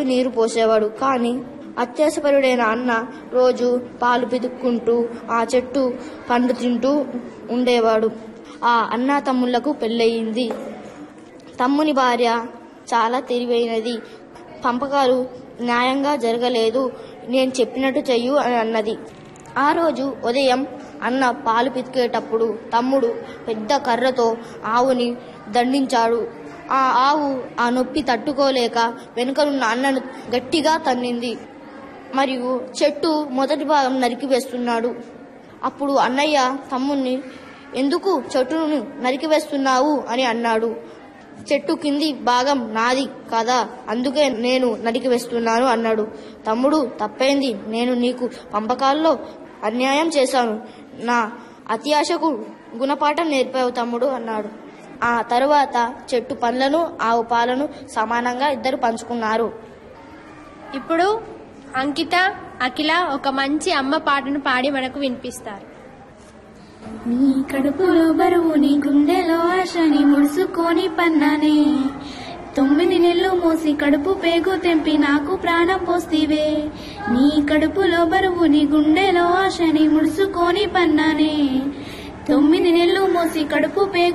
నీరు పోసేవాడు కానీ అత్యాసపరుడైన అన్న రోజు పాలు పితుక్కుంటూ ఆ చెట్టు పండు తింటూ ఉండేవాడు ఆ అన్న తమ్ముళ్లకు పెళ్ళయింది తమ్ముని భార్య చాలా తెలివైనది పంపకాలు న్యాయంగా జరగలేదు నేను చెప్పినట్టు చెయ్యు అని అన్నది ఆ రోజు ఉదయం అన్న పాలు పితికేటప్పుడు తమ్ముడు పెద్ద కర్రతో ఆవుని దండించాడు ఆ ఆవు ఆ నొప్పి తట్టుకోలేక వెనుకనున్న అన్నను గట్టిగా తన్నింది మరియు చెట్టు మొదటి భాగం నరికివేస్తున్నాడు అప్పుడు అన్నయ్య తమ్ముణ్ణి ఎందుకు చెట్టును నరికివేస్తున్నావు అని అన్నాడు చెట్టు కింది భాగం నాది కదా అందుకే నేను నరికివేస్తున్నాను అన్నాడు తమ్ముడు తప్పైంది నేను నీకు పంపకాల్లో అన్యాయం చేశాను నా అత్యాశకు గుణపాఠం నేర్పావు తమ్ముడు అన్నాడు ఆ తరువాత చెట్టు పండ్లను ఆవు పాలను సమానంగా ఇద్దరు పంచుకున్నారు ఇప్పుడు అంకిత అఖిల ఒక మంచి అమ్మ పాటను పాడి మనకు వినిపిస్తారు నీ కడుపులో బరువు నీ గుండెలో ఆశని ముడుసుకొని పన్నానే తొమ్మిది నెలలు మోసి కడుపు పేగు తెంపి నాకు ప్రాణం పోస్తివే నీ కడుపులో బరువు నీ గుండెలో ఆశని ముడుసుకొని పన్నానే తొమ్మిది నెలలు మోసి కడుపు పేగు